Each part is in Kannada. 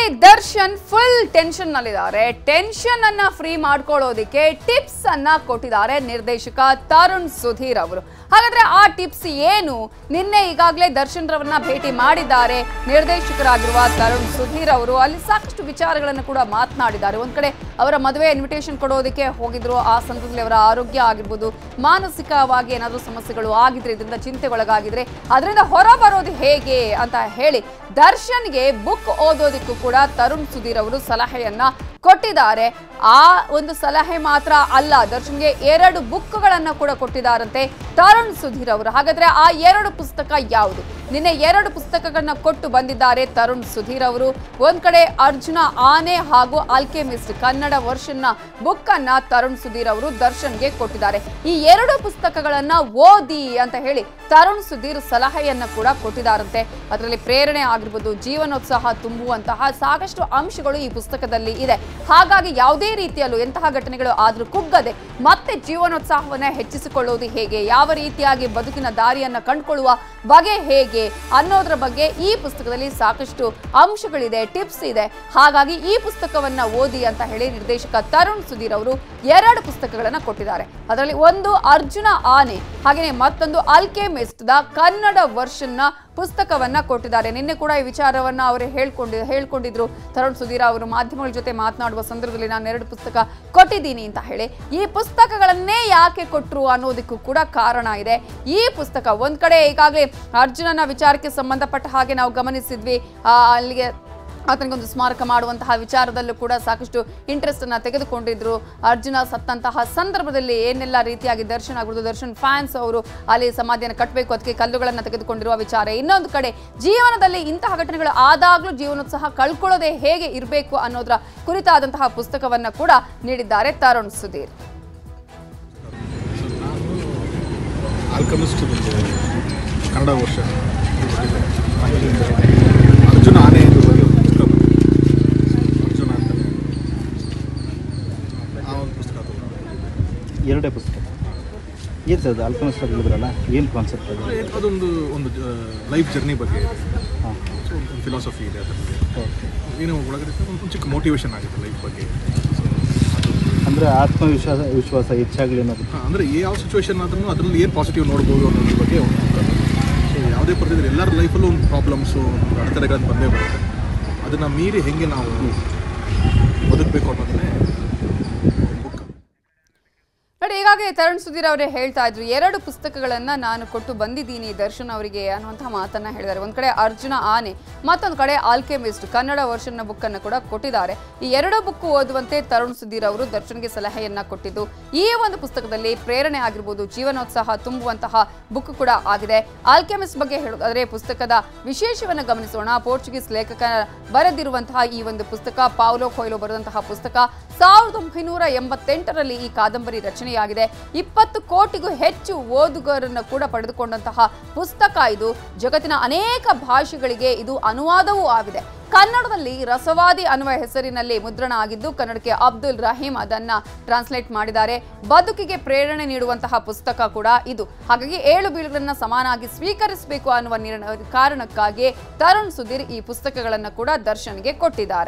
ದರ್ಶನ್ ಫುಲ್ ಟೆನ್ಷನ್ ನಲ್ಲಿದ್ದಾರೆ ಟೆನ್ಷನ್ ಅನ್ನ ಫ್ರೀ ಮಾಡ್ಕೊಳ್ಳೋದಿಕ್ಕೆ ಟಿಪ್ಸ್ ಅನ್ನ ಕೊಟ್ಟಿದ್ದಾರೆ ನಿರ್ದೇಶಕ ತರುಣ್ ಸುಧೀರ್ ಅವರು ಹಾಗಾದ್ರೆ ಆ ಟಿಪ್ಸ್ ಏನು ನಿನ್ನೆ ಈಗಾಗಲೇ ದರ್ಶನ್ ರವರನ್ನ ಭೇಟಿ ಮಾಡಿದ್ದಾರೆ ನಿರ್ದೇಶಕರಾಗಿರುವ ತರುಣ್ ಸುಧೀರ್ ಅವರು ಅಲ್ಲಿ ಸಾಕಷ್ಟು ವಿಚಾರಗಳನ್ನು ಕೂಡ ಮಾತನಾಡಿದ್ದಾರೆ ಒಂದ್ ಕಡೆ ಅವರ ಮದುವೆ ಇನ್ವಿಟೇಷನ್ ಕೊಡೋದಕ್ಕೆ ಹೋಗಿದ್ರು ಆ ಸಂದರ್ಭದಲ್ಲಿ ಅವರ ಆರೋಗ್ಯ ಆಗಿರ್ಬೋದು ಮಾನಸಿಕವಾಗಿ ಏನಾದರೂ ಸಮಸ್ಯೆಗಳು ಆಗಿದ್ರೆ ಇದರಿಂದ ಚಿಂತೆಗೊಳಗಾಗಿದ್ರೆ ಅದರಿಂದ ಹೊರ ಬರೋದು ಹೇಗೆ ಅಂತ ಹೇಳಿ ದರ್ಶನ್ಗೆ ಬುಕ್ ಓದೋದಕ್ಕೂ ಕೂಡ ತರುಣ್ ಸುಧೀರ್ ಅವರು ಸಲಹೆಯನ್ನ ಕೊಟ್ಟಿದ್ದಾರೆ ಆ ಒಂದು ಸಲಹೆ ಮಾತ್ರ ಅಲ್ಲ ದರ್ಶನ್ಗೆ ಎರಡು ಬುಕ್ಗಳನ್ನ ಕೂಡ ಕೊಟ್ಟಿದ್ದಾರಂತೆ ತರುಣ್ ಸುಧೀರ್ ಅವರು ಹಾಗಾದ್ರೆ ಆ ಎರಡು ಪುಸ್ತಕ ಯಾವುದು ನಿನ್ನೆ ಎರಡು ಪುಸ್ತಕಗಳನ್ನ ಕೊಟ್ಟು ಬಂದಿದ್ದಾರೆ ತರುಣ್ ಸುಧೀರ್ ಅವರು ಒಂದ್ ಕಡೆ ಅರ್ಜುನ ಆನೆ ಹಾಗೂ ಆಲ್ಕೆಮಿಸ್ಟ್ ಕನ್ನಡ ವರ್ಷನ್ನ ಬುಕ್ ಅನ್ನ ತರುಣ್ ಸುಧೀರ್ ಅವರು ದರ್ಶನ್ಗೆ ಕೊಟ್ಟಿದ್ದಾರೆ ಈ ಎರಡು ಪುಸ್ತಕಗಳನ್ನ ಓದಿ ಅಂತ ಹೇಳಿ ತರುಣ್ ಸುಧೀರ್ ಸಲಹೆಯನ್ನ ಕೂಡ ಕೊಟ್ಟಿದ್ದಾರಂತೆ ಅದರಲ್ಲಿ ಪ್ರೇರಣೆ ಆಗಿರ್ಬೋದು ಜೀವನೋತ್ಸಾಹ ತುಂಬುವಂತಹ ಸಾಕಷ್ಟು ಅಂಶಗಳು ಈ ಪುಸ್ತಕದಲ್ಲಿ ಇದೆ ಹಾಗಾಗಿ ಯಾವುದೇ ರೀತಿಯಲ್ಲೂ ಎಂತಹ ಘಟನೆಗಳು ಆದ್ರೂ ಕುಗ್ಗದೆ ಮತ್ತೆ ಜೀವನೋತ್ಸಾಹವನ್ನ ಹೆಚ್ಚಿಸಿಕೊಳ್ಳುವುದು ಹೇಗೆ ಯಾವ ರೀತಿಯಾಗಿ ಬದುಕಿನ ದಾರಿಯನ್ನ ಕಂಡುಕೊಳ್ಳುವ ಬಗೆ ಹೇಗೆ ಅನ್ನೋದ್ರ ಬಗ್ಗೆ ಈ ಪುಸ್ತಕದಲ್ಲಿ ಸಾಕಷ್ಟು ಅಂಶಗಳಿದೆ ಟಿಪ್ಸ್ ಇದೆ ಹಾಗಾಗಿ ಈ ಪುಸ್ತಕವನ್ನ ಓದಿ ಅಂತ ಹೇಳಿ ನಿರ್ದೇಶಕ ತರುಣ್ ಸುಧೀರ್ ಅವರು ಎರಡು ಪುಸ್ತಕಗಳನ್ನ ಕೊಟ್ಟಿದ್ದಾರೆ ಅದರಲ್ಲಿ ಒಂದು ಅರ್ಜುನ ಆನೆ ಹಾಗೆಯೇ ಮತ್ತೊಂದು ಅಲ್ಕೆಮಿಸ್ಟ್ ದ ಕನ್ನಡ ವರ್ಷನ್ನ ಪುಸ್ತಕವನ್ನ ಕೊಟ್ಟಿದ್ದಾರೆ ನಿನ್ನೆ ಕೂಡ ಈ ವಿಚಾರವನ್ನ ಅವರು ಹೇಳ್ಕೊಂಡು ಹೇಳ್ಕೊಂಡಿದ್ರು ತರುಣ್ ಸುಧೀರ್ ಅವರು ಮಾಧ್ಯಮಗಳ ಜೊತೆ ಮಾತನಾಡುವ ಸಂದರ್ಭದಲ್ಲಿ ನಾನು ಎರಡು ಪುಸ್ತಕ ಕೊಟ್ಟಿದ್ದೀನಿ ಅಂತ ಹೇಳಿ ಈ ಪುಸ್ತಕಗಳನ್ನೇ ಯಾಕೆ ಕೊಟ್ಟರು ಅನ್ನೋದಕ್ಕೂ ಕೂಡ ಕಾರಣ ಇದೆ ಈ ಪುಸ್ತಕ ಒಂದ್ ಕಡೆ ಈಗಾಗಲೇ ಅರ್ಜುನನ ವಿಚಾರಕ್ಕೆ ಸಂಬಂಧಪಟ್ಟ ಹಾಗೆ ನಾವು ಗಮನಿಸಿದ್ವಿ ಆ, ಅಲ್ಲಿಗೆ ಆತನಿಗೊಂದು ಸ್ಮಾರಕ ಮಾಡುವಂತಹ ವಿಚಾರದಲ್ಲೂ ಕೂಡ ಸಾಕಷ್ಟು ಇಂಟ್ರೆಸ್ಟ್ ಅನ್ನ ತೆಗೆದುಕೊಂಡಿದ್ರು ಅರ್ಜುನ ಸತ್ತಂತಹ ಸಂದರ್ಭದಲ್ಲಿ ಏನೆಲ್ಲ ರೀತಿಯಾಗಿ ದರ್ಶನ್ ಆಗ್ಬೋದು ದರ್ಶನ್ ಫ್ಯಾನ್ಸ್ ಅವರು ಅಲ್ಲಿ ಸಮಾಧಿಯನ್ನು ಕಟ್ಟಬೇಕು ಅದಕ್ಕೆ ಕಲ್ಲುಗಳನ್ನು ತೆಗೆದುಕೊಂಡಿರುವ ವಿಚಾರ ಇನ್ನೊಂದು ಕಡೆ ಜೀವನದಲ್ಲಿ ಇಂತಹ ಘಟನೆಗಳು ಆದಾಗಲೂ ಜೀವನೋತ್ಸಾಹ ಕಳ್ಕೊಳ್ಳೋದೇ ಹೇಗೆ ಇರಬೇಕು ಅನ್ನೋದರ ಕುರಿತಾದಂತಹ ಪುಸ್ತಕವನ್ನ ಕೂಡ ನೀಡಿದ್ದಾರೆ ತರುಣ್ ಸುಧೀರ್ ಆಲ್ಕಮಿಸ್ಟ್ ಕನ್ನಡ ವರ್ಷ ಅರ್ಜುನ ಆನೆ ಇದು ಬಗ್ಗೆ ಒಂದು ಪುಸ್ತಕ ಬಂದಿದೆ. ಅರ್ಜುನ ಅಂತ ಆ ಒಂದು ಪುಸ್ತಕ ತಗೊಂಡೆ. ಎರಡೇ ಪುಸ್ತಕ ಏನು ಸರ್ ಅದು ಆಲ್ಕಮಿಸ್ಟ್ ಅಂತ ಹೇಳಿದ್ರಲ್ಲ ಏನು ಕಾನ್ಸೆಪ್ಟ್ ಅದು ಏನ್- ಅದೊಂದು ಒಂದು ಲೈಫ್ ಜರ್ನಿ ಬಗ್ಗೆ ಇದೆ ಹಾಂ ಸೊ ಒಂದು ಫಿಲಾಸಫಿ ಇದೆ ಅದರಲ್ಲಿ ಓಕೆ ಏನೋ ಒಳಗಡೆ ಒಂದು ಚಿಕ್ಕ ಮೋಟಿವೇಶನ್ ಆಗುತ್ತೆ ಲೈಫ್ ಬಗ್ಗೆ ಸೊ ಅಂದರೆ ಆತ್ಮವಿಶ್ವಾಸ ವಿಶ್ವಾಸ ಹೆಚ್ಚಾಗಲಿ ಅನ್ನೋದು ಹಾಂ ಅಂದರೆ ಯಾವ ಸಿಚುವೇಶನ್ ಆದ್ರೂ ಅದರಲ್ಲಿ ಏನು ಪಾಸಿಟಿವ್ ನೋಡ್ಬೋದು ಅನ್ನೋದ್ರ ಬಗ್ಗೆ ಒಂದು ಸೊ ಯಾವುದೇ ಪರಿಸ್ಥಿತಿ ಎಲ್ಲರ ಲೈಫಲ್ಲೂ ಒಂದು ಪ್ರಾಬ್ಲಮ್ಸು ಒಂದು ಅಡೆತಡೆಗಳನ್ನು ಬಂದೇ ಬರುತ್ತೆ ಅದನ್ನು ಮೀರಿ ಹೆಂಗೆ ನಾವು ಬದುಕಬೇಕು ಅನ್ನೋದನ್ನೇ ಬುಕ್ ನೋಡಿ ಈಗಾಗಲೇ ತರುಣ್ ಸುಧೀರ್ ಅವರೇ ಹೇಳ್ತಾ ಇದ್ರು ಎರಡು ಪುಸ್ತಕಗಳನ್ನ ನಾನು ಕೊಟ್ಟು ಬಂದಿದ್ದೀನಿ ದರ್ಶನ್ ಅವರಿಗೆ ಅನ್ನುವಂತಹ ಮಾತನ್ನ ಹೇಳಿದ್ದಾರೆ ಒಂದ್ ಕಡೆ ಅರ್ಜುನ ಆನೆ ಮತ್ತೊಂದು ಕಡೆ ಆಲ್ಕೆಮಿಸ್ಟ್ ಕನ್ನಡ ವರ್ಷನ್ನ ಬುಕ್ ಅನ್ನು ಕೂಡ ಕೊಟ್ಟಿದ್ದಾರೆ ಈ ಎರಡು ಬುಕ್ ಓದುವಂತೆ ತರುಣ್ ಸುಧೀರ್ ಅವರು ದರ್ಶನ್ಗೆ ಸಲಹೆಯನ್ನ ಕೊಟ್ಟಿದ್ದು ಈ ಒಂದು ಪುಸ್ತಕದಲ್ಲಿ ಪ್ರೇರಣೆ ಆಗಿರ್ಬೋದು ಜೀವನೋತ್ಸಾಹ ತುಂಬುವಂತಹ ಬುಕ್ ಕೂಡ ಆಗಿದೆ ಆಲ್ಕೆಮಿಸ್ಟ್ ಬಗ್ಗೆ ಹೇಳೋದಾದ್ರೆ ಪುಸ್ತಕದ ವಿಶೇಷವನ್ನು ಗಮನಿಸೋಣ ಪೋರ್ಚುಗೀಸ್ ಲೇಖಕ ಬರೆದಿರುವಂತಹ ಈ ಒಂದು ಪುಸ್ತಕ ಪಾವ್ಲೋ ಕೊಯ್ಲೋ ಬರೆದಂತಹ ಪುಸ್ತಕ ಸಾವಿರದ ಒಂಬೈನೂರ ಎಂಬತ್ತೆಂಟರಲ್ಲಿ ಈ ಕಾದಂಬರಿ ರಚನೆಯಾಗಿದೆ ಇಪ್ಪತ್ತು ಕೋಟಿಗೂ ಹೆಚ್ಚು ಓದುಗರನ್ನು ಕೂಡ ಪಡೆದುಕೊಂಡಂತಹ ಪುಸ್ತಕ ಇದು ಜಗತ್ತಿನ ಅನೇಕ ಭಾಷೆಗಳಿಗೆ ಇದು ಅನುವಾದವೂ ಆಗಿದೆ ಕನ್ನಡದಲ್ಲಿ ರಸವಾದಿ ಅನ್ನುವ ಹೆಸರಿನಲ್ಲಿ ಮುದ್ರಣ ಆಗಿದ್ದು ಕನ್ನಡಕ್ಕೆ ಅಬ್ದುಲ್ ರಹೀಂ ಅದನ್ನ ಟ್ರಾನ್ಸ್ಲೇಟ್ ಮಾಡಿದ್ದಾರೆ ಬದುಕಿಗೆ ಪ್ರೇರಣೆ ನೀಡುವಂತಹ ಪುಸ್ತಕ ಕೂಡ ಇದು ಹಾಗಾಗಿ ಏಳು ಬೀಳುಗಳನ್ನ ಸಮಾನಾಗಿ ಸ್ವೀಕರಿಸಬೇಕು ಅನ್ನುವ ನಿರ್ಣಯ ಕಾರಣಕ್ಕಾಗಿ ತರುಣ್ ಸುಧೀರ್ ಈ ಪುಸ್ತಕಗಳನ್ನು ಕೂಡ ದರ್ಶನ್ಗೆ ಕೊಟ್ಟಿದ್ದಾರೆ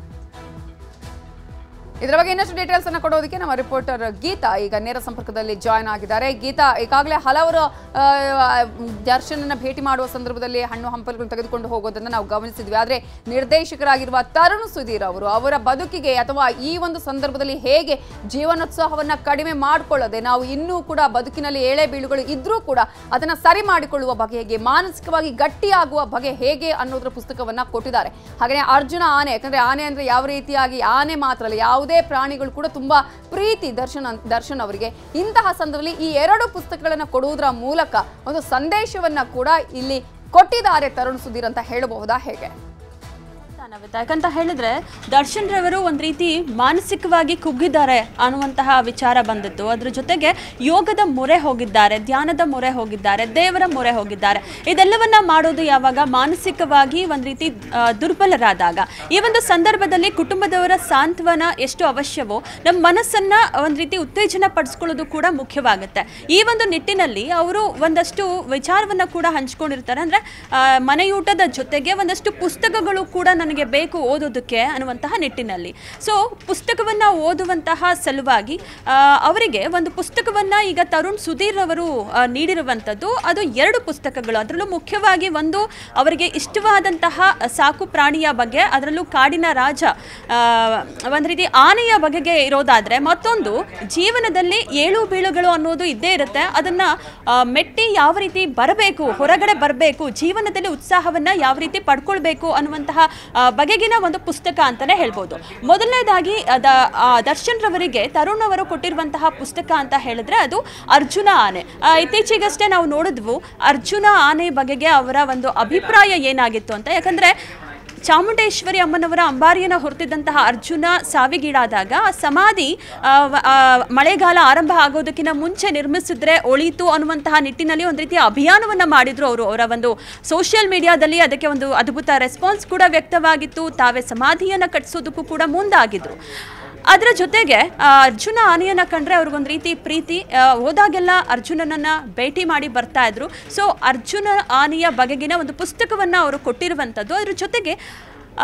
ಇದರ ಬಗ್ಗೆ ಇನ್ನಷ್ಟು ಡೀಟೇಲ್ಸ್ ಅನ್ನ ಕೊಡೋದಕ್ಕೆ ನಮ್ಮ ರಿಪೋರ್ಟರ್ ಗೀತಾ ಈಗ ನೇರ ಸಂಪರ್ಕದಲ್ಲಿ ಜಾಯ್ನ್ ಆಗಿದ್ದಾರೆ ಗೀತಾ ಈಗಾಗಲೇ ಹಲವರು ಆ, ದರ್ಶನನ ಭೇಟಿ ಮಾಡುವ ಸಂದರ್ಭದಲ್ಲಿ ಹಣ್ಣು ಹಂಪಲುಗಳನ್ನು ತೆಗೆದುಕೊಂಡು ಹೋಗೋದನ್ನ ನಾವು ಗಮನಿಸಿದ್ವಿ ಆದ್ರೆ ನಿರ್ದೇಶಕರಾಗಿರುವ ತರುಣ್ ಸುಧೀರ್ ಅವರು ಅವರ ಬದುಕಿಗೆ ಅಥವಾ ಈ ಒಂದು ಸಂದರ್ಭದಲ್ಲಿ ಹೇಗೆ ಜೀವನೋತ್ಸಾಹವನ್ನ ಕಡಿಮೆ ಮಾಡಿಕೊಳ್ಳದೆ ನಾವು ಇನ್ನೂ ಕೂಡ ಬದುಕಿನಲ್ಲಿ ಏಳೆ ಬೀಳುಗಳು ಇದ್ರೂ ಕೂಡ ಅದನ್ನ ಸರಿ ಮಾಡಿಕೊಳ್ಳುವ ಬಗೆ ಹೇಗೆ ಮಾನಸಿಕವಾಗಿ ಗಟ್ಟಿಯಾಗುವ ಬಗೆ ಹೇಗೆ ಅನ್ನೋದ್ರ ಪುಸ್ತಕವನ್ನ ಕೊಟ್ಟಿದ್ದಾರೆ ಹಾಗೆ ಅರ್ಜುನ ಆನೆ ಯಾಕಂದ್ರೆ ಆನೆ ಅಂದ್ರೆ ಯಾವ ರೀತಿಯಾಗಿ ಆನೆ ಮಾತ್ರ ಅಲ್ಲ ಯಾವುದೇ ಪ್ರಾಣಿಗಳು ಕೂಡ ತುಂಬಾ ಪ್ರೀತಿ ದರ್ಶನ್ ಅನ್- ದರ್ಶನ್ ಅವರಿಗೆ ಇಂತಹ ಸಂದರ್ಭದಲ್ಲಿ ಈ ಎರಡು ಪುಸ್ತಕಗಳನ್ನು ಕೊಡುವುದರ ಮೂಲಕ ಒಂದು ಸಂದೇಶವನ್ನ ಕೂಡ ಇಲ್ಲಿ ಕೊಟ್ಟಿದ್ದಾರೆ ತರುಣ್ ಸುಧೀರ್ ಅಂತ ಹೇಳಬಹುದಾ ಹೇಗೆ ನವಿತಾ ಯಾಕಂತ ಹೇಳಿದ್ರೆ ದರ್ಶನ್ ರವರು ಒಂದು ರೀತಿ ಮಾನಸಿಕವಾಗಿ ಕುಗ್ಗಿದ್ದಾರೆ ಅನ್ನುವಂತಹ ವಿಚಾರ ಬಂದಿತ್ತು ಅದ್ರ ಜೊತೆಗೆ ಯೋಗದ ಮೊರೆ ಹೋಗಿದ್ದಾರೆ ಧ್ಯಾನದ ಮೊರೆ ಹೋಗಿದ್ದಾರೆ ದೇವರ ಮೊರೆ ಹೋಗಿದ್ದಾರೆ ಇದೆಲ್ಲವನ್ನ ಮಾಡೋದು ಯಾವಾಗ ಮಾನಸಿಕವಾಗಿ ಒಂದು ರೀತಿ ಆ, ದುರ್ಬಲರಾದಾಗ ಈ ಒಂದು ಸಂದರ್ಭದಲ್ಲಿ ಕುಟುಂಬದವರ ಸಾಂತ್ವನ ಎಷ್ಟು ಅವಶ್ಯವೋ ನಮ್ಮ ಮನಸ್ಸನ್ನ ಒಂದು ರೀತಿ ಉತ್ತೇಜನ ಪಡಿಸ್ಕೊಳ್ಳೋದು ಕೂಡ ಮುಖ್ಯವಾಗುತ್ತೆ ಈ ಒಂದು ನಿಟ್ಟಿನಲ್ಲಿ ಅವರು ಒಂದಷ್ಟು ವಿಚಾರವನ್ನ ಕೂಡ ಹಂಚ್ಕೊಂಡಿರ್ತಾರೆ ಅಂದ್ರೆ ಆ, ಮನೆಯೂಟದ ಜೊತೆಗೆ ಒಂದಷ್ಟು ಪುಸ್ತಕಗಳು ಕೂಡ ನನಗೆ ನಮಗೆ ಬೇಕು ಓದೋದಕ್ಕೆ ಅನ್ನುವಂತಹ ನಿಟ್ಟಿನಲ್ಲಿ ಸೊ ಪುಸ್ತಕವನ್ನು ಓದುವಂತಹ ಸಲುವಾಗಿ ಆ, ಅವರಿಗೆ ಒಂದು ಪುಸ್ತಕವನ್ನು ಈಗ ತರುಣ್ ಸುಧೀರ್ ಅವರು ಆ, ನೀಡಿರುವಂಥದ್ದು ಅದು ಎರಡು ಪುಸ್ತಕಗಳು ಅದರಲ್ಲೂ ಮುಖ್ಯವಾಗಿ ಒಂದು ಅವರಿಗೆ ಇಷ್ಟವಾದಂತಹ ಸಾಕು ಪ್ರಾಣಿಯ ಬಗ್ಗೆ ಅದರಲ್ಲೂ ಕಾಡಿನ ರಾಜ ಆ, ಒಂದು ರೀತಿ ಆನೆಯ ಬಗೆಗೆ ಇರೋದಾದ್ರೆ ಮತ್ತೊಂದು ಜೀವನದಲ್ಲಿ ಏಳು ಬೀಳುಗಳು ಅನ್ನೋದು ಇದ್ದೇ ಇರುತ್ತೆ ಅದನ್ನ ಆ, ಮೆಟ್ಟಿ ಯಾವ ರೀತಿ ಬರಬೇಕು ಹೊರಗಡೆ ಬರಬೇಕು ಜೀವನದಲ್ಲಿ ಉತ್ಸಾಹವನ್ನ ಯಾವ ರೀತಿ ಪಡ್ಕೊಳ್ಬೇಕು ಅನ್ನುವಂತಹ ಆ, ಬಗೆಗಿನ ಒಂದು ಪುಸ್ತಕ ಅಂತಾನೆ ಹೇಳ್ಬೋದು ಮೊದಲನೇದಾಗಿ ಅದ ಆ, ದರ್ಶನ್ ರವರಿಗೆ ತರುಣ್ ಅವರು ಕೊಟ್ಟಿರುವಂತಹ ಪುಸ್ತಕ ಅಂತ ಹೇಳಿದ್ರೆ ಅದು ಅರ್ಜುನ ಆನೆ ಆ, ಇತ್ತೀಚೆಗಷ್ಟೇ ನಾವು ನೋಡಿದ್ವು ಅರ್ಜುನ ಆನೆ ಬಗೆಗೆ ಅವರ ಒಂದು ಅಭಿಪ್ರಾಯ ಏನಾಗಿತ್ತು ಅಂತ ಯಾಕಂದ್ರೆ ಚಾಮುಂಡೇಶ್ವರಿ ಅಮ್ಮನವರ ಅಂಬಾರಿಯನ್ನು ಹೊರತಿದ್ದಂತಹ ಅರ್ಜುನ ಸಾವಿಗೀಡಾದಾಗ ಆ ಸಮಾಧಿ ಆ, ವ- ಆ, ಮಳೆಗಾಲ ಆರಂಭ ಆಗೋದಕ್ಕಿಂತ ಮುಂಚೆ ನಿರ್ಮಿಸಿದ್ರೆ ಒಳಿತು ಅನ್ನುವಂತಹ ನಿಟ್ಟಿನಲ್ಲಿ ಒಂದು ರೀತಿಯ ಅಭಿಯಾನವನ್ನ ಮಾಡಿದ್ರು ಅವರು ಅವರ ಒಂದು ಸೋಷಿಯಲ್ ಮೀಡಿಯಾದಲ್ಲಿ ಅದಕ್ಕೆ ಒಂದು ಅದ್ಭುತ ರೆಸ್ಪಾನ್ಸ್ ಕೂಡ ವ್ಯಕ್ತವಾಗಿತ್ತು ತಾವೇ ಸಮಾಧಿಯನ್ನ ಕಟ್ಟಿಸೋದಕ್ಕೂ ಕೂಡ ಮುಂದಾಗಿದ್ರು ಅದರ ಜೊತೆಗೆ ಆ, ಅರ್ಜುನ ಆನೆಯನ್ನ ಕಂಡ್ರೆ ಅವ್ರಿಗೊಂದು ರೀತಿ ಪ್ರೀತಿ ಆ, ಹೋದಾಗೆಲ್ಲ ಅರ್ಜುನನನ್ನ ಭೇಟಿ ಮಾಡಿ ಬರ್ತಾ ಇದ್ರು ಸೊ ಅರ್ಜುನ ಆನೆಯ ಬಗೆಗಿನ ಒಂದು ಪುಸ್ತಕವನ್ನ ಅವರು ಕೊಟ್ಟಿರುವಂಥದ್ದು ಅದ್ರ ಜೊತೆಗೆ ಆ,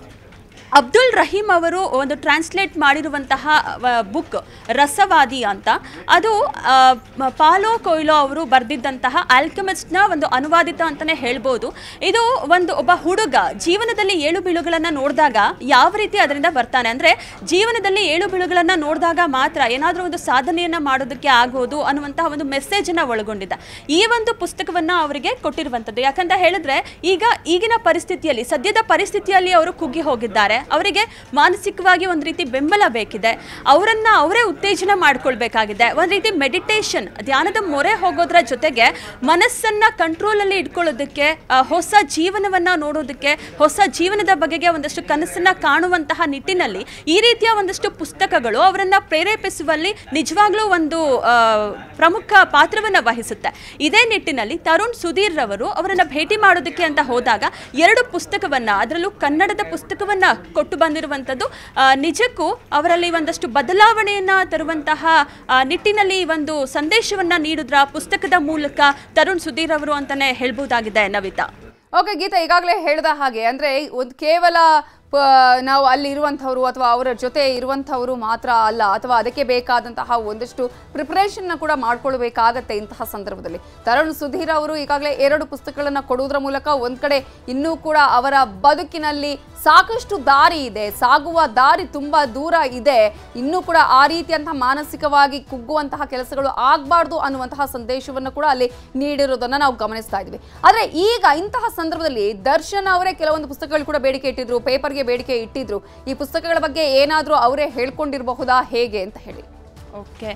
ಅಬ್ದುಲ್ ರಹೀಂ ಅವರು ಒಂದು ಟ್ರಾನ್ಸ್ಲೇಟ್ ಮಾಡಿರುವಂತಹ ಬುಕ್ ರಸವಾದಿ ಅಂತ ಅದು ಆ, ಮ- ಪಾಲೋ ಕೊಯ್ಲೋ ಅವರು ಬರೆದಿದ್ದಂತಹ ಆಲ್ಕಮಿಸ್ಟ್ನ ಒಂದು ಅನುವಾದಿತ ಅಂತಲೇ ಹೇಳ್ಬೋದು ಇದು ಒಂದು ಒಬ್ಬ ಹುಡುಗ ಜೀವನದಲ್ಲಿ ಏಳು ಬೀಳುಗಳನ್ನು ನೋಡಿದಾಗ ಯಾವ ರೀತಿ ಅದರಿಂದ ಬರ್ತಾನೆ ಅಂದರೆ ಜೀವನದಲ್ಲಿ ಏಳು ಬೀಳುಗಳನ್ನು ನೋಡಿದಾಗ ಮಾತ್ರ ಏನಾದರೂ ಒಂದು ಸಾಧನೆಯನ್ನು ಮಾಡೋದಕ್ಕೆ ಆಗೋದು ಅನ್ನುವಂತಹ ಒಂದು ಮೆಸೇಜನ್ನು ಒಳಗೊಂಡಿದ್ದ ಈ ಒಂದು ಪುಸ್ತಕವನ್ನು ಅವರಿಗೆ ಕೊಟ್ಟಿರುವಂಥದ್ದು ಯಾಕಂತ ಹೇಳಿದ್ರೆ ಈಗ ಈಗಿನ ಪರಿಸ್ಥಿತಿಯಲ್ಲಿ ಸದ್ಯದ ಪರಿಸ್ಥಿತಿಯಲ್ಲಿ ಅವರು ಕುಗ್ಗಿ ಹೋಗಿದ್ದಾರೆ ಅವರಿಗೆ ಮಾನಸಿಕವಾಗಿ ಒಂದು ರೀತಿ ಬೆಂಬಲ ಬೇಕಿದೆ ಅವರನ್ನ ಅವರೇ ಉತ್ತೇಜನ ಮಾಡ್ಕೊಳ್ಬೇಕಾಗಿದೆ ಒಂದು ರೀತಿ ಮೆಡಿಟೇಷನ್ ಧ್ಯಾನದ ಮೊರೆ ಹೋಗೋದ್ರ ಜೊತೆಗೆ ಮನಸ್ಸನ್ನ ಕಂಟ್ರೋಲಲ್ಲಿ ಇಟ್ಕೊಳ್ಳೋದಕ್ಕೆ ಆ, ಹೊಸ ಜೀವನವನ್ನ ನೋಡೋದಕ್ಕೆ ಹೊಸ ಜೀವನದ ಬಗೆಗೆ ಒಂದಷ್ಟು ಕನಸನ್ನ ಕಾಣುವಂತಹ ನಿಟ್ಟಿನಲ್ಲಿ ಈ ರೀತಿಯ ಒಂದಷ್ಟು ಪುಸ್ತಕಗಳು ಅವರನ್ನ ಪ್ರೇರೇಪಿಸುವಲ್ಲಿ ನಿಜವಾಗ್ಲೂ ಒಂದು ಆ, ಪ್ರಮುಖ ಪಾತ್ರವನ್ನ ವಹಿಸುತ್ತೆ ಇದೇ ನಿಟ್ಟಿನಲ್ಲಿ ತರುಣ್ ಸುಧೀರ್ ರವರು ಅವರನ್ನ ಭೇಟಿ ಮಾಡೋದಕ್ಕೆ ಅಂತ ಹೋದಾಗ ಎರಡು ಪುಸ್ತಕವನ್ನ ಅದರಲ್ಲೂ ಕನ್ನಡದ ಪುಸ್ತಕವನ್ನ ಕೊಟ್ಟು ಬಂದಿರುವಂಥದ್ದು ಆ, ನಿಜಕ್ಕೂ ಅವರಲ್ಲಿ ಒಂದಷ್ಟು ಬದಲಾವಣೆಯನ್ನ ತರುವಂತಹ ಆ, ನಿಟ್ಟಿನಲ್ಲಿ ಈ ಒಂದು ಸಂದೇಶವನ್ನ ನೀಡಿದ್ರ ಪುಸ್ತಕದ ಮೂಲಕ ತರುಣ್ ಸುಧೀರ್ ಅವರು ಅಂತಾನೆ ಹೇಳ್ಬೋದಾಗಿದೆ ನವಿತಾ ಓಕೆ ಗೀತಾ ಈಗಾಗಲೇ ಹೇಳಿದ ಹಾಗೆ ಅಂದ್ರೆ ಒಂದು ಕೇವಲ ಪ- ನಾವು ಅಲ್ಲಿ ಇರುವಂಥವ್ರು ಅಥವಾ ಅವರ ಜೊತೆ ಇರುವಂಥವ್ರು ಮಾತ್ರ ಅಲ್ಲ ಅಥವಾ ಅದಕ್ಕೆ ಬೇಕಾದಂತಹ ಒಂದಷ್ಟು ಪ್ರಿಪರೇಷನ್ನ ಕೂಡ ಮಾಡ್ಕೊಳ್ಬೇಕಾಗತ್ತೆ ಇಂತಹ ಸಂದರ್ಭದಲ್ಲಿ ತರುಣ್ ಸುಧೀರ್ ಅವರು ಈಗಾಗಲೇ ಎರಡು ಪುಸ್ತಕಗಳನ್ನು ಕೊಡುವುದರ ಮೂಲಕ ಒಂದ್ ಕಡೆ ಇನ್ನೂ ಕೂಡ ಅವರ ಬದುಕಿನಲ್ಲಿ ಸಾಕಷ್ಟು ದಾರಿ ಇದೆ ಸಾಗುವ ದಾರಿ ತುಂಬಾ ದೂರ ಇದೆ ಇನ್ನೂ ಕೂಡ ಆ ರೀತಿಯಂತಹ ಮಾನಸಿಕವಾಗಿ ಕುಗ್ಗುವಂತಹ ಕೆಲಸಗಳು ಆಗಬಾರ್ದು ಅನ್ನುವಂತಹ ಸಂದೇಶವನ್ನು ಕೂಡ ಅಲ್ಲಿ ನೀಡಿರೋದನ್ನ ನಾವು ಗಮನಿಸ್ತಾ ಇದ್ವಿ ಆದ್ರೆ ಈಗ ಇಂತಹ ಸಂದರ್ಭದಲ್ಲಿ ದರ್ಶನ್ ಅವರೇ ಕೆಲವೊಂದು ಪುಸ್ತಕಗಳು ಕೂಡ ಬೇಡಿಕೆ ಇಟ್ಟಿದ್ರು ಪೇಪರ್ಗೆ ಬೇಡಿಕೆ ಇಟ್ಟಿದ್ರು ಈ ಪುಸ್ತಕಗಳ ಬಗ್ಗೆ ಏನಾದರೂ ಅವರೇ ಹೇಳ್ಕೊಂಡಿರಬಹುದಾ ಹೇಗೆ ಅಂತ ಹೇಳಿ ಓಕೆ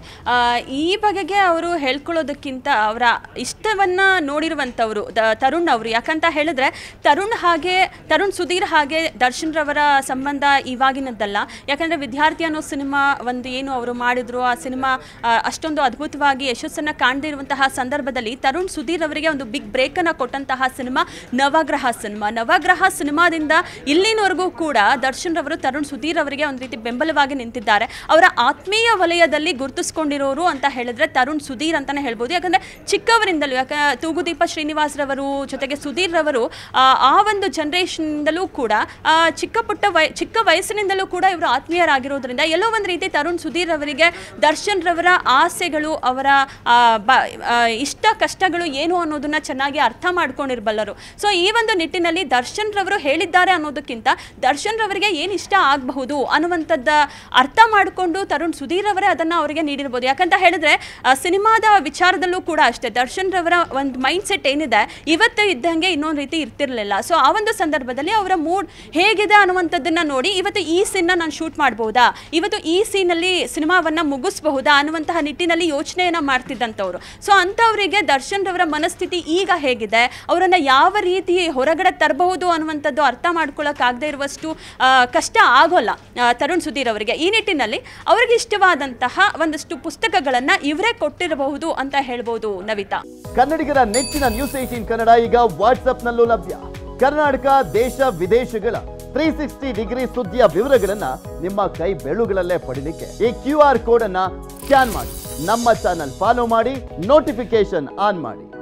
ಈ ಬಗೆಗೆ ಅವರು ಹೇಳ್ಕೊಳ್ಳೋದಕ್ಕಿಂತ ಅವರ ಇಷ್ಟವನ್ನ ನೋಡಿರುವಂಥವ್ರು ದ- ತರುಣ್ ಅವರು ಯಾಕಂತ ಹೇಳಿದ್ರೆ ತರುಣ್ ಹಾಗೆ ತರುಣ್ ಸುಧೀರ್ ಹಾಗೆ ದರ್ಶನ್ ರವರ ಸಂಬಂಧ ಇವಾಗಿನದ್ದಲ್ಲ ಯಾಕಂದ್ರೆ ವಿದ್ಯಾರ್ಥಿ ಅನ್ನೋ ಸಿನಿಮಾ ಒಂದು ಏನು ಅವರು ಮಾಡಿದ್ರು ಆ ಸಿನಿಮಾ ಆ, ಅಷ್ಟೊಂದು ಅದ್ಭುತವಾಗಿ ಯಶಸ್ಸನ್ನು ಕಾಣದೇ ಇರುವಂತಹ ಸಂದರ್ಭದಲ್ಲಿ ತರುಣ್ ಸುಧೀರ್ ಅವರಿಗೆ ಒಂದು ಬಿಗ್ ಬ್ರೇಕ್ ಅನ್ನ ಕೊಟ್ಟಂತಹ ಸಿನಿಮಾ ನವಗ್ರಹ ಸಿನಿಮಾ ನವಗ್ರಹ ಸಿನಿಮಾದಿಂದ ಇಲ್ಲಿನವರೆಗೂ ಕೂಡ ದರ್ಶನ್ ರವರು ತರುಣ್ ಸುಧೀರ್ ಅವರಿಗೆ ಒಂದು ರೀತಿ ಬೆಂಬಲವಾಗಿ ನಿಂತಿದ್ದಾರೆ ಅವರ ಆತ್ಮೀಯ ವಲಯದಲ್ಲಿ ಗುರುತಿಸ್ಕೊಂಡಿರೋರು ಅಂತ ಹೇಳಿದ್ರೆ ತರುಣ್ ಸುಧೀರ್ ಅಂತಾನೆ ಹೇಳ್ಬೋದು ಯಾಕಂದ್ರೆ ಚಿಕ್ಕವರಿಂದಲೂ ಯಾಕ ತೂಗುದೀಪ ಶ್ರೀನಿವಾಸ್ ರವರು ಜೊತೆಗೆ ಸುಧೀರ್ ರವರು ಆ, ಆ ಒಂದು ಜನರೇಷನ್ದಲೂ ಕೂಡ ಆ, ಚಿಕ್ಕ ಪುಟ್ಟ ವಯ ಚಿಕ್ಕ ವಯಸ್ಸಿನಿಂದಲೂ ಕೂಡ ಇವರು ಆತ್ಮೀಯರಾಗಿರೋದ್ರಿಂದ ಎಲ್ಲೋ ಒಂದು ರೀತಿ ತರುಣ್ ಸುಧೀರ್ ಅವರಿಗೆ ದರ್ಶನ್ ರವರ ಆಸೆಗಳು ಅವರ ಆ, ಬ- ಆ, ಇಷ್ಟ ಕಷ್ಟಗಳು ಏನು ಅನ್ನೋದನ್ನ ಚೆನ್ನಾಗಿ ಅರ್ಥ ಮಾಡ್ಕೊಂಡಿರ್ಬಲ್ಲರು ಸೊ ಈ ಒಂದು ನಿಟ್ಟಿನಲ್ಲಿ ದರ್ಶನ್ ರವರು ಹೇಳಿದ್ದಾರೆ ಅನ್ನೋದಕ್ಕಿಂತ ದರ್ಶನ್ ರವರಿಗೆ ಏನು ಇಷ್ಟ ಆಗಬಹುದು ಅನ್ನುವಂಥದ್ದು ಅರ್ಥ ಮಾಡಿಕೊಂಡು ತರುಣ್ ಸುಧೀರ್ ಅವರೇ ಅದನ್ನ ಅವರಿಗೆ ನೀಡಿರ್ಬೋದು ಯಾಕಂತ ಹೇಳಿದ್ರೆ ಆ, ಸಿನಿಮಾದ ವಿಚಾರದಲ್ಲೂ ಕೂಡ ಅಷ್ಟೇ ದರ್ಶನ್ ರವರ ಒಂದು ಮೈಂಡ್ ಸೆಟ್ ಏನಿದೆ ಇವತ್ತು ಇದ್ದಂಗೆ ಇನ್ನೊಂದು ರೀತಿ ಇರ್ತಿರ್ಲಿಲ್ಲ ಸೊ ಆ ಒಂದು ಸಂದರ್ಭದಲ್ಲಿ ಅವರ ಮೂಡ್ ಹೇಗಿದೆ ಅನ್ನುವಂಥದ್ದನ್ನ ನೋಡಿ ಇವತ್ತು ಈ ಸೀನ್ನ ನಾನು ಶೂಟ್ ಮಾಡ್ಬೋದಾ ಇವತ್ತು ಈ ಸೀನಲ್ಲಿ ಸಿನಿಮಾವನ್ನ ಮುಗಿಸಬಹುದಾ ಅನ್ನುವಂತಹ ನಿಟ್ಟಿನಲ್ಲಿ ಯೋಚನೆಯನ್ನ ಮಾಡ್ತಿದ್ದಂಥವ್ರು ಸೊ ಅಂಥವರಿಗೆ ದರ್ಶನ್ ರವರ ಮನಸ್ಥಿತಿ ಈಗ ಹೇಗಿದೆ ಅವರನ್ನ ಯಾವ ರೀತಿ ಹೊರಗಡೆ ತರಬಹುದು ಅನ್ನುವಂಥದ್ದು ಅರ್ಥ ಮಾಡ್ಕೊಳ್ಳೋಕ್ಕಾಗದೇ ಇರುವಷ್ಟು ಆ, ಕಷ್ಟ ಆಗೋಲ್ಲ ಆ, ತರುಣ್ ಸುಧೀರ್ ಅವರಿಗೆ ಈ ನಿಟ್ಟಿನಲ್ಲಿ ಅವರಿಗೆ ಇಷ್ಟವಾದಂತಹ ಒಂದಷ್ಟು ಪುಸ್ತಕಗಳನ್ನ ಇವರೇ ಕೊಟ್ಟಿರಬಹುದು ಅಂತ ಹೇಳ್ಬೋದು ನವಿತಾ ಕನ್ನಡಿಗರ ನೆಚ್ಚಿನ ನ್ಯೂಸ್ ಏಟೀನ್ ಕನ್ನಡ ಈಗ ವಾಟ್ಸ್ಆಪ್ನಲ್ಲೂ ಲಭ್ಯ ಕರ್ನಾಟಕ ದೇಶ ವಿದೇಶಗಳ ತ್ರೀ ಸಿಕ್ಸ್ಟಿ ಡಿಗ್ರಿ ಸುದ್ದಿಯ ವಿವರಗಳನ್ನ ನಿಮ್ಮ ಕೈ ಬೆರಳುಗಳಲ್ಲೇ ಪಡಿಲಿಕ್ಕೆ ಈ ಕ್ಯೂ ಆರ್ ಕೋಡ್ ಅನ್ನ ಸ್ಕ್ಯಾನ್ ಮಾಡಿ ನಮ್ಮ ಚಾನಲ್ ಫಾಲೋ ಮಾಡಿ ನೋಟಿಫಿಕೇಶನ್ ಆನ್ ಮಾಡಿ